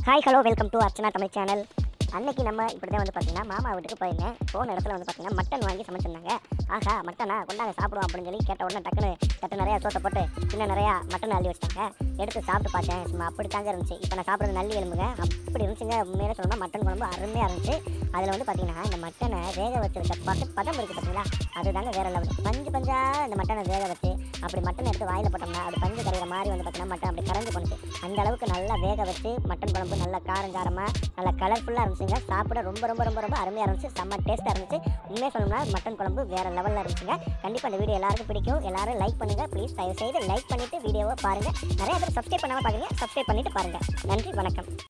hi hello welcome to Archana Tamil channel அன்னைக்கு நம்ம இப்படி தான் வந்து பார்த்தீங்கன்னா மாமா வீட்டுக்கு போயிருந்தேன் போன இடத்துல வந்து பார்த்தீங்கன்னா மட்டன் வாங்கி சமைச்சிருந்தாங்க ஆஹா மட்டனா கொண்டாங்க சாப்பிடுவோம் அப்படின்னு சொல்லி கேட்ட உடனே டக்குன்னு தட்டு நிறையா சோத்தை போட்டு இன்னும் நிறையா மட்டன் அள்ளி வச்சிட்டாங்க எடுத்து சாப்பிட்டு பார்த்தேன் சும்மா அப்படி தாங்க இருந்துச்சு இப்போ நான் சாப்பிட்றது நல்லி எலும்புங்க அப்படி இருந்துச்சுங்க உண்மையிலே சொல்லணும்னா மட்டன் குழம்பு அருமையாக இருந்துச்சு அதில் வந்து பார்த்தீங்கன்னா இந்த மட்டனை வேக வச்சிருக்க பத பதம் இருக்குது பார்த்தீங்களா அதுதாங்க வேற லெவல் பஞ்சு பஞ்சா இந்த மட்டனை வேக வச்சு அப்படி மட்டன் எடுத்து வாயில் போட்டோம்னா அது பஞ்சு கரைகிற மாதிரி வந்து பார்த்தீங்கன்னா மட்டன் அப்படி கரைஞ்சு போணுச்சு அந்த அளவுக்கு நல்லா வேக வச்சு மட்டன் குழம்பு நல்லா காரம் காரமாக நல்லா கலர்ஃபுல்லாக இருந்துச்சுங்க சாப்பிட ரொம்ப ரொம்ப ரொம்ப ரொம்ப அருமையாக இருந்துச்சு செம்ம டேஸ்ட்டாக இருந்துச்சு உண்மையாக சொல்லணும்னா மட்டன் குழம்பு வேறு லெவலில் இருந்துச்சுங்க கண்டிப்பாக அந்த வீடியோ எல்லாருக்கும் பிடிக்கும் எல்லாரும் லைக் பண்ணுங்கள் ப்ளீஸ் தயவு செய்து லைக் பண்ணிவிட்டு வீடியோவை பாருங்கள் நிறைய பேர் சப்ஸ்கிரைப் பண்ணாமல் பார்க்குறீங்க சப்ஸ்கிரைப் பண்ணிவிட்டு பாருங்கள் நன்றி வணக்கம்